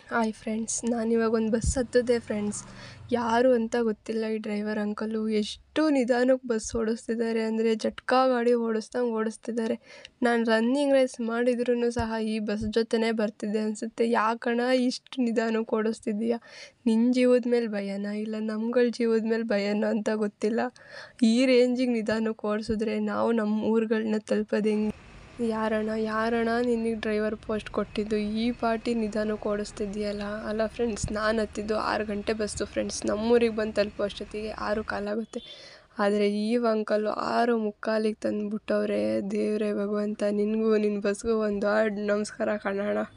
hi friends ನಾನಿವಾಗ ಒಂದು bus ಹತ್ತಿದೆ friends ಯಾರು ಅಂತ ಗೊತ್ತಿಲ್ಲ ಈ ಡ್ರೈವರ್ ಅಂಕಲು ಎಷ್ಟು ನಿಧಾನಕ್ಕೆ ಬಸ್ ಓಡಿಸ್ತಿದ್ದಾರೆ ಅಂದರೆ ಜಟ್ಕಾ ಗಾಡಿ ಓಡಿಸ್ದಂಗೆ ಓಡಿಸ್ತಿದ್ದಾರೆ ನಾನು ರನ್ನಿಂಗ್ ರೇಸ್ ಮಾಡಿದ್ರೂ ಸಹ ಈ ಬಸ್ ಜೊತೆನೇ ಬರ್ತಿದ್ದೆ ಅನಿಸುತ್ತೆ ಯಾಕಣ್ಣ ಇಷ್ಟು ನಿಧಾನಕ್ಕೆ ಓಡಿಸ್ತಿದ್ದೀಯ ನಿನ್ನ ಜೀವದ ಮೇಲೆ ಭಯನಾ ಇಲ್ಲ ನಮ್ಗಳ ಜೀವದ ಮೇಲೆ ಭಯನೋ ಅಂತ ಗೊತ್ತಿಲ್ಲ ಈ ರೇಂಜಿಗೆ ನಿಧಾನಕ್ಕೆ ಓಡಿಸಿದ್ರೆ ನಾವು ನಮ್ಮ ಊರುಗಳ್ನ ತಲುಪೋದು ಹೆಂಗೆ ಯಾರಣ್ಣ ಯಾರಣ್ಣ ನಿನಗೆ ಡ್ರೈವರ್ ಪೋಸ್ಟ್ ಕೊಟ್ಟಿದ್ದು ಈ ಪಾಟಿ ನಿಧಾನಕ್ಕೆ ಓಡಿಸ್ತಿದ್ದೀಯಲ್ಲ ಅಲ್ಲ ಫ್ರೆಂಡ್ಸ್ ನಾನು ಹತ್ತಿದ್ದು ಆರು ಗಂಟೆ ಬಸ್ಸು ಫ್ರೆಂಡ್ಸ್ ನಮ್ಮೂರಿಗೆ ಬಂದು ತಲುಪೋ ಅಷ್ಟೊತ್ತಿಗೆ ಆರು ಕಾಲಾಗುತ್ತೆ ಆದರೆ ಈ ಅಂಕಲು ಆರು ಮುಕ್ಕಾಲಿಗೆ ತಂದುಬಿಟ್ಟವ್ರೆ ದೇವರೇ ಭಗವಂತ ನಿನಗೂ ನಿನ್ನ ಬಸ್ಗೂ ಒಂದು ದೊಡ್ಡ ನಮಸ್ಕಾರ ಕಣಣ್ಣ